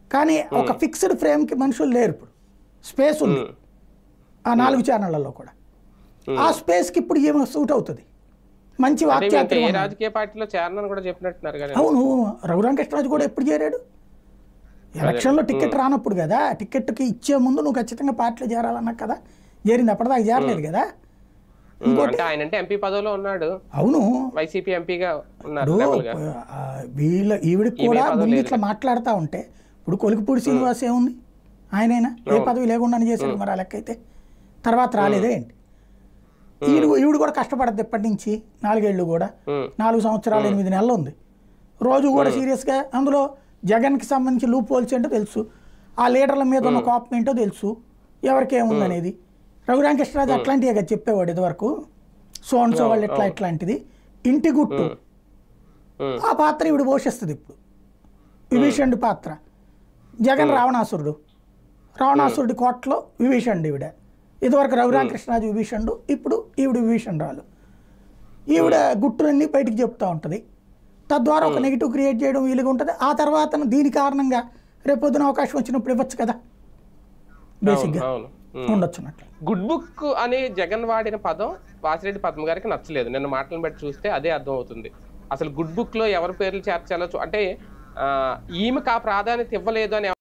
కానీ ఒక ఫిక్స్డ్ ఫ్రేమ్కి మనుషులు లేరు ఇప్పుడు స్పేస్ ఉంది ఉమ్, ఆ నాలుగు ఛానళ్లలో కూడా ఆ స్పేస్కి ఇప్పుడు ఏమో సూట్ అవుతుంది మంచి అంటే ఇంకా వాక్యాత్రం ఏ ఉన్నది. రాజకీయ పార్టీలో చేరనని కూడా చెప్పినట్టున్నారు కదా అవును రఘురామకృష్ణరాజు కూడా ఎప్పుడు చేరాడు ఎలక్షన్లో టికెట్ రానప్పుడు కదా టికెట్కి ఇచ్చే ముందు నువ్వు ఖచ్చితంగా పార్టీలో చేరాలన్నా కదా చేరింది అప్పటిదాకా చేరలేదు కదా ఉమ్, అంటే ఆయన అంటే ఎంపీ పదవిలో ఉన్నాడు అవును వైసీపీ ఎంపీగా ఉన్నారు ఇప్పుడు rebel గా. ఆ, వీళ్ళ ఈవిడికి కూడా ముందు ఇట్లా మాట్లాడుతూ ఉంటే ఇప్పుడు కొలికిపూడి శ్రీనివాస్ ఏముంది ఆయనైనా ఏ పదవి లేకుండా చేశాడు మరి ఆ లెక్క అయితే తర్వాత రాలేదే ఏంటి ఈవిడ ఈవిడ కూడా కష్టపడద్దు ఎప్పటి నుంచి నాలుగేళ్ళు కూడా ఉమ్, నాలుగు సంవత్సరాలు ఎనిమిది నెలలు ఉంది రోజు కూడా సీరియస్గా అందులో జగన్కి సంబంధించి లూప్ హోల్స్ ఏంటో తెలుసు ఆ లీడర్ల మీద ఉన్న కోపం ఏంటో తెలుసు ఎవరికి ఏముందనేది రఘురామకృష్ణరాజు అట్లాంటివే కదా చెప్పేవాడు ఇదివరకు సోన్ సో వాళ్ళు ఇట్లా ఇట్లాంటిది ఇంటి గుట్టు ఉమ్, ఆ పాత్ర ఇవిడు పోషిస్తుంది ఇప్పుడు విభీషణుడి పాత్ర జగన్ రావణాసురుడు రావణాసురుడి కోటలో విభీషణుడు ఈవిడ ఇదివరకు రఘురామకృష్ణరాజు విభీషణుడు ఇప్పుడు ఈవిడ విభీషణురాలు ఈవిడ గుట్టులన్నీ బయటికి చెప్తూ ఉంటుంది తద్వారా ఒక నెగిటివ్ క్రియేట్ చేయడం వీలుగా ఉంటుంది ఆ తర్వాత దీని కారణంగా రేపొద్దున అవకాశం వచ్చినప్పుడు ఇవ్వచ్చు కదా బేసిక్గా అవును ఉమ్. ఉండొచ్చు అన్నట్లు గుడ్ బుక్ అని జగన్ వాడిన పదం వాసిరెడ్డి పద్మ గారికి నచ్చలేదు నిన్న మాటలను బట్టి చూస్తే అదే అర్థం అవుతుంది అసలు గుడ్ బుక్ లో ఎవరి పేర్లు చేర్చాలో చూ- అంటే ఆ, ఈమెకు ఆ ప్రాధాన్యత ఇవ్వలేదు అని